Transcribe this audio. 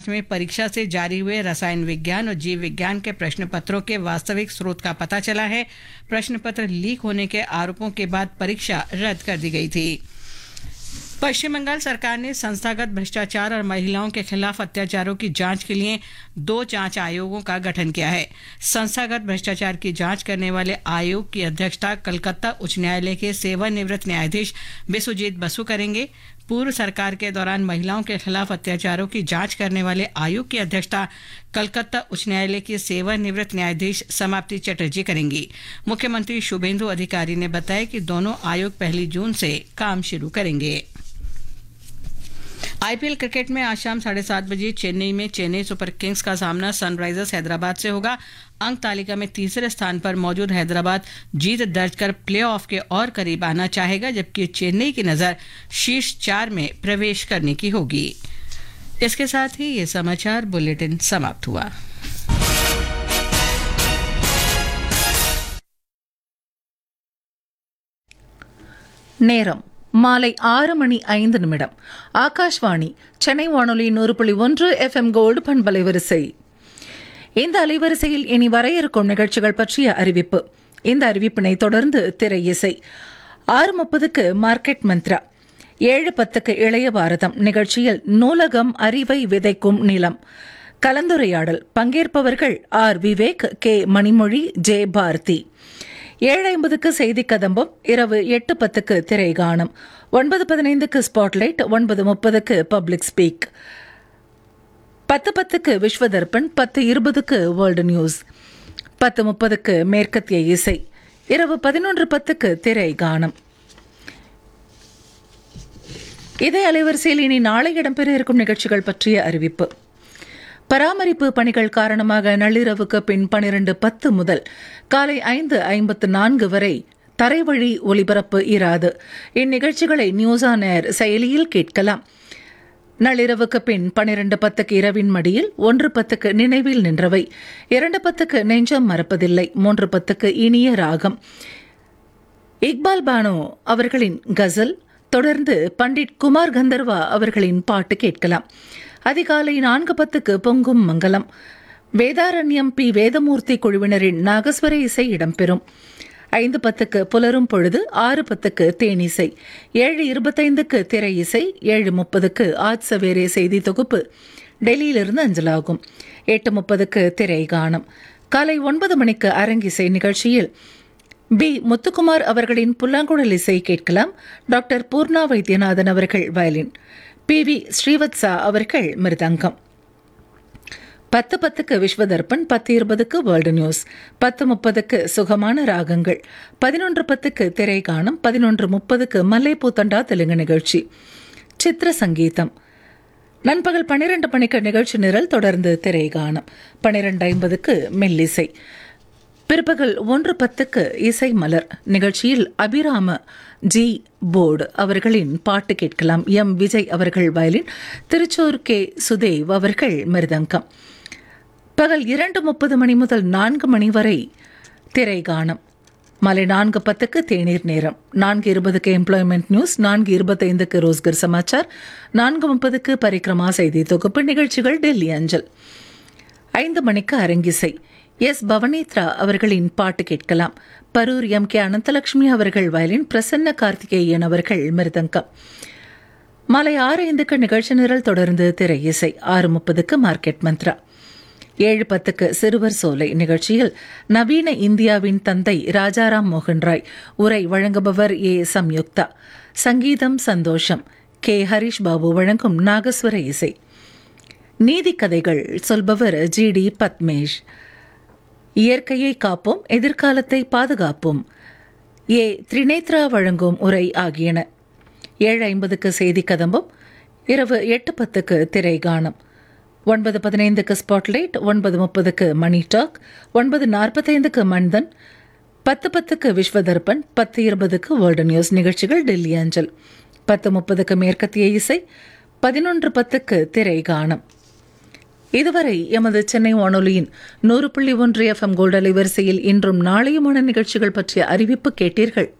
महाराष्ट्र में परीक्षा से जारी हुए रसायन विज्ञान और जीव विज्ञान के प्रश्न पत्रों के वास्तविक स्रोत का पता चला है प्रश्न पत्र लीक होने के आरोपों के बाद परीक्षा रद्द कर दी गई थी पश्चिम बंगाल सरकार ने संस्थागत भ्रष्टाचार और महिलाओं के खिलाफ अत्याचारों की जांच के लिए दो जांच आयोगों का गठन किया है संस्थागत भ्रष्टाचार की जांच करने वाले आयोग की अध्यक्षता कलकत्ता उच्च न्यायालय के सेवानिवृत्त न्यायाधीश विश्वजीत बसु करेंगे पूर्व सरकार के दौरान महिलाओं के खिलाफ अत्याचारों की जांच करने वाले आयोग की अध्यक्षता कलकत्ता उच्च न्यायालय की सेवानिवृत्त न्यायाधीश समाप्ति चटर्जी करेंगी मुख्यमंत्री शुभेंदु अधिकारी ने बताया कि दोनों आयोग पहली जून से काम शुरू करेंगे आईपीएल क्रिकेट में आज शाम साढ़े सात बजे चेन्नई में चेन्नई सुपर किंग्स का सामना सनराइजर्स हैदराबाद से होगा अंक तालिका में तीसरे स्थान पर मौजूद हैदराबाद जीत दर्ज कर प्लेऑफ के और करीब आना चाहेगा जबकि चेन्नई की नजर शीर्ष चार में प्रवेश करने की होगी इसके साथ ही ये समाचार बुलेटिन समाप्त हुआ நேரம் மாலை ஆறு மணி ஐந்து நிமிடம் ஆகாஷ்வாணி சென்னை வானொலி நூறு புள்ளி ஒன்று எஃப்எம் கோல்டு பண்பலை வரிசை இந்த அலைவரிசையில் இனி வர இருக்கும் நிகழ்ச்சிகள் பற்றிய அறிவிப்பு இந்த அறிவிப்பினை தொடர்ந்து திரை இசை ஆறு முப்பதுக்கு மார்க்கெட் மந்த்ரா ஏழு பத்துக்கு இளைய பாரதம் நிகழ்ச்சியில் நூலகம் அறிவை விதைக்கும் நிலம் கலந்துரையாடல் பங்கேற்பவர்கள் R Vivek K Manimozhi J Bharathi ஏழு ஐம்பதுக்கு செய்தி கதம்பம் இரவு எட்டு பத்துக்கு திரை காணும் ஒன்பது பதினைந்துக்கு ஸ்பாட்லைட் ஒன்பது முப்பதுக்கு பப்ளிக் ஸ்பீக் பத்து பத்துக்கு விஸ்வதர்பன் பத்து இருபதுக்கு வேர்ல்டு நியூஸ் பத்து முப்பதுக்கு மேற்கத்திய இசை இரவு பதினொன்று பத்துக்கு திரை காணும் இதே அலைவரிசையில் இனி நாளை இடம்பெற இருக்கும் நிகழ்ச்சிகள் பற்றிய அறிவிப்பு பராமரிப்பு பணிகள் காரணமாக நள்ளிரவுக்கு பின் பனிரெண்டு பத்து முதல் காலை ஐந்து ஐம்பத்து நான்கு வரை தரைவழி ஒலிபரப்பு இராது இந்நிகழ்ச்சிகளை நியூஸ் ஆன் ஏர் செயலியில் கேட்கலாம் நள்ளிரவுக்கு பின் பனிரெண்டு பத்துக்கு இரவின் மடியில் ஒன்று பத்துக்கு நினைவில் நின்றவை இரண்டு பத்துக்கு நெஞ்சம் மறப்பதில்லை மூன்று பத்துக்கு இனிய ராகம் இக்பால் பானு அவர்களின் கசல் தொடர்ந்து பண்டிட் குமார் கந்தர்வா அவர்களின் பாட்டு கேட்கலாம் அதிகாலை நான்கு பத்துக்கு பொங்கும் மங்கலம் வேதாரண்யம் பி வேதமூர்த்தி குழுவினரின் நாகஸ்வர இசை இடம்பெறும் ஐந்து பத்துக்கு புலரும் பொழுது ஆறு பத்துக்கு தேனிசை ஏழு இருபத்தைந்துக்கு திரை இசை ஏழு முப்பதுக்கு ஆஜ் சவேரே செய்தி தொகுப்பு டெல்லியிலிருந்து அஞ்சலாகும் எட்டு முப்பதுக்கு திரை காணும் காலை ஒன்பது மணிக்கு அரங்கிசை நிகழ்ச்சியில் பி முத்துக்குமார் அவர்களின் புல்லாங்குழல் இசை கேட்கலாம் டாக்டர் பூர்ணா வைத்தியநாதன் அவர்கள் வயலின் பி வி ஸ்ரீவத்சா அவர்கள் மிருதங்கம் பத்து பத்துக்கு விஸ்வதர்பன் பத்து இருபதுக்கு வேர்ல்டு நியூஸ் பத்து முப்பதுக்கு சுகமான ராகங்கள் பதினொன்று பத்துக்கு திரை காணும் பதினொன்று முப்பதுக்கு மல்லைப்பூத்தண்டா தெலுங்கு நிகழ்ச்சி சித்திர சங்கீதம் நண்பகல் பன்னிரண்டு மணிக்கு நிகழ்ச்சி நிரல் தொடர்ந்து திரை காணும் பன்னிரண்டு ஐம்பதுக்கு மெல்லிசை பிற்பகல் ஒன்று பத்துக்கு இசை மலர் நிகழ்ச்சியில் அபிராம ஜி போர்டு அவர்களின் பாட்டு கேட்கலாம் எம் விஜய் அவர்கள் வயலின் திருச்சூர் கே சுதேவ் அவர்கள் மிருதங்கம் பகல் இரண்டு முப்பது மணி முதல் நான்கு மணி வரை திரை காணும் மாலை நான்கு பத்துக்கு தேநீர் நேரம் நான்கு இருபதுக்கு எம்ப்ளாய்மெண்ட் நியூஸ் நான்கு இருபத்தைந்துக்கு ரோஸ்கர் சமாச்சார் நான்கு முப்பதுக்கு பரிக்ரமா செய்தி தொகுப்பு நிகழ்ச்சிகள் டெல்லி அஞ்சல் ஐந்து மணிக்கு அரங்கிசை எஸ் பவனேத்ரா அவர்களின் பாட்டு கேட்கலாம் பரூர் எம் கே அனந்தலட்சுமி அவர்கள் வயலின் பிரசன்ன கார்த்திகேயன் அவர்கள் மிருதங்கம் மாலை ஆறு ஐந்துக்கு நிகழ்ச்சி நிரல் தொடர்ந்து திரை இசை ஆறு முப்பதுக்கு மார்க்கெட் மந்த்ரா ஏழு பத்துக்கு சிறுவர் சோலை நிகழ்ச்சியில் நவீன இந்தியாவின் தந்தை ராஜாராம் மோகன் ராய் உரை வழங்குபவர் ஏ சம்யுக்தா சங்கீதம் சந்தோஷம் கே ஹரிஷ் பாபு வழங்கும் நாகஸ்வர இசை நீதி கதைகள் சொல்பவர் ஜி டி பத்மேஷ் இயற்கையை காப்போம் எதிர்காலத்தை பாதுகாப்போம் ஏ திரிநேத்ரா வழங்கும் உரை ஆகியன ஏழு ஐம்பதுக்கு செய்தி கதம்பம் இரவு எட்டு பத்துக்கு திரை காணும் ஒன்பது பதினைந்துக்கு ஸ்பாட்லைட் ஒன்பது முப்பதுக்கு மணி டாக் ஒன்பது நாற்பத்தைந்துக்கு மன்தன் பத்து பத்துக்கு விஸ்வதர்பன் பத்து இருபதுக்கு வேர்ல்டு நியூஸ் நிகழ்ச்சிகள் டெல்லி அஞ்சல் பத்து முப்பதுக்கு மேற்கத்திய இசை பதினொன்று பத்துக்கு திரை காணும் இதுவரை எமது சென்னை வானொலியின் நூறு புள்ளி ஒன்று எஃப்எம் கோல்டு அலைவரிசையில் இன்றும் நாளையுமான நிகழ்ச்சிகள் பற்றிய அறிவிப்பு கேட்டீர்கள்